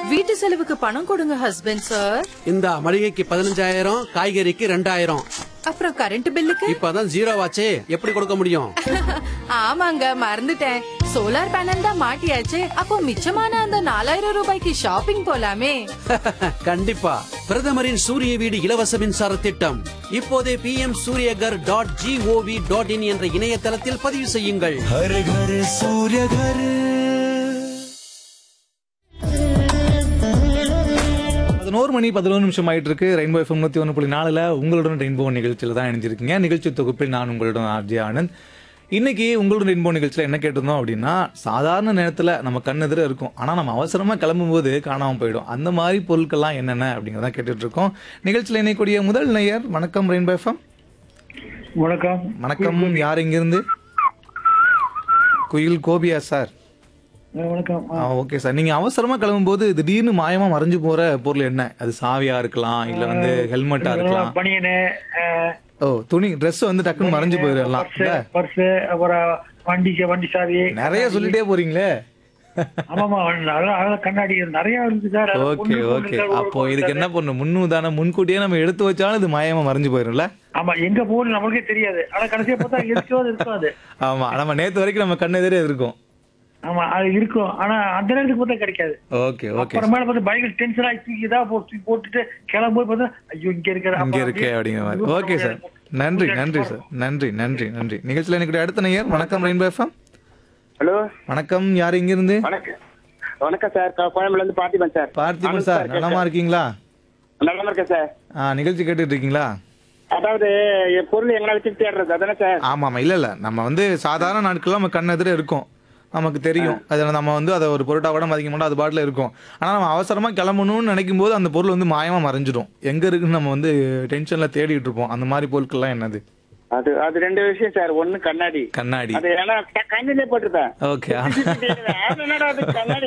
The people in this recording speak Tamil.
வீட்டு செலவுக்கு பணம் கொடுங்க ஹஸ்பண்ட் சார் இந்த மளிகைக்கு பதினஞ்சாயிரம் காய்கறிக்கு ரெண்டாயிரம் அப்புறம் கரண்ட் பில்லுக்கு இப்பதான் ஜீரோ ஆச்சே எப்படி கொடுக்க முடியும் ஆமாங்க மறந்துட்டேன் சோலார் பேனல் தான் மாட்டியாச்சு அப்போ மிச்சமான அந்த நாலாயிரம் ரூபாய்க்கு ஷாப்பிங் போலாமே கண்டிப்பா பிரதமரின் சூரிய வீடு இலவச மின்சார திட்டம் இப்போதே P M Suryaghar dot gov dot in என்ற இணையதளத்தில் பதிவு செய்யுங்கள் हर घर सूर्य घर பதினோரு மணி பதினோரு நிமிஷம் ஆயிட்டு இருக்கு ரெயின்போ எஃப்எம் நூத்தி ஒன்று புள்ளி நாலுல உங்களுடன் ரெயின்போ நிகழ்ச்சியில் தான் இணைஞ்சிருக்கீங்க நிகழ்ச்சி தொகுப்பில் நான் உங்களுடன் ஆர்ஜே ஆனந்த் இன்னைக்கு உங்களுடன் ரெயின்போ நிகழ்ச்சியில் என்ன கேட்டிருந்தோம் அப்படின்னா சாதாரண நேரத்தில் நம்ம கண்ணெதிர இருக்கும் ஆனால் நம்ம அவசரமாக கிளம்பும்போது காணாமல் போயிடும் அந்த மாதிரி பொருட்கள்லாம் என்னென்ன அப்படிங்கிறத கேட்டுட்டு இருக்கோம் நிகழ்ச்சியில் இணையக்கூடிய முதல் நேயர் வணக்கம் ரெயின்போ எஃப்எம் வணக்கம் வணக்கம் யார் இங்கிருந்து குயில் கோபியா சார் அஹ் வணக்கம் ஆ ஓகே சார் நீங்க அவசரமா கிளம்பும்போது திடீர்னு மாயமா மறைஞ்சு போற பொருள் என்ன அது சாவியா இருக்கலாம் இல்ல வந்து ஹெல்மெட்டா இருக்கலாம் பனியனு ஓ துணி Dress வந்து டக்குன்னு மறைஞ்சு போயிடலாம் இல்ல பர்ஸ் அப்புறம் வண்டி வண்டி சாவி நிறைய சொல்லிட்டே போறீங்களே ஆமாமா அதெல்லாம் அதெல்லாம் கண்ணாடி நிறைய இருக்கு சார் அது ஓகே ஒண்ணு ஓகே ஒண்ணு அப்போ ஒரு இதுக்கு என்ன பண்ணும் முன்னுதான முன்கூட்டியே நம்ம எடுத்து வச்சாலும் இது மாயமா மறைஞ்சு போயிரும்ல ஆமா எங்க போகுது நம்மளுக்கே தெரியாது ஆனா கடைசியா பார்த்தா இருக்கோ அது இருக்கும் அது ஆமா நம்ம நேத்து வரைக்கும் நம்ம கண்ணு எதிரே இருக்கும் ஆமா அது இருக்கும் ஆனா அந்த நேரத்துக்கு பார்த்தா கிடைக்காது ஓகே ஓகே அப்புறமேல பார்த்து பயங்கர டென்ஷன் ஆகி தூக்கி இதா போட்டு தூக்கி போட்டுட்டு கிளம்பும்போது பார்த்தா ஐயோ இங்க இருக்கிற இங்க இருக்கே அப்படிங்கிற மாதிரி ஓகே சார் நன்றி நன்றி சார் நன்றி நன்றி நன்றி நிகழ்ச்சியில் எனக்கு அடுத்த நேயர் வணக்கம் ரெயின்போ எஃப்எம் ஹலோ வணக்கம் யார் இங்க இருந்து வணக்கம் வணக்கம் சார் க- கோயம்புல இருந்து பார்த்திபன் சார் பார்த்திபன் ஆனந்த் சார் இருக்கேன் நலமா இருக்கீங்களா நலமா இருக்கேன் சார் ஆ நிகழ்ச்சி கேட்டுட்டு இருக்கீங்களா அதாவது என் பொருள் எங்களை வச்சு தேடுறது அதானே சார் ஆமா ஆமா இல்ல இல்ல நம்ம வந்து சாதாரண நாட்கள்ல நம்ம கண் எதிர இருக்கும் நமக்கு தெரியும் அதை நம்ம வந்து அதை ஒரு பொருட்டா கூட மதிக்க மாட்டோம் அது பாட்டில் இருக்கும் ஆனா நம்ம அவசரமா கிளம்பணும்னு நினைக்கும் போது அந்த பொருள் வந்து மாயமா மறைஞ்சிடும் எங்க இருக்குன்னு நம்ம வந்து டென்ஷன்ல தேடிட்டு இருப்போம் அந்த மாதிரி பொருட்கள்லாம் என்னது அது அது ரெண்டு விஷயம் சார் ஒண்ணு கண்ணாடி கண்ணாடி அது ஏன்னா க- கண்ணிலே போட்டிருப்பேன் ஓகே அது என்னடா அது கண்ணாடி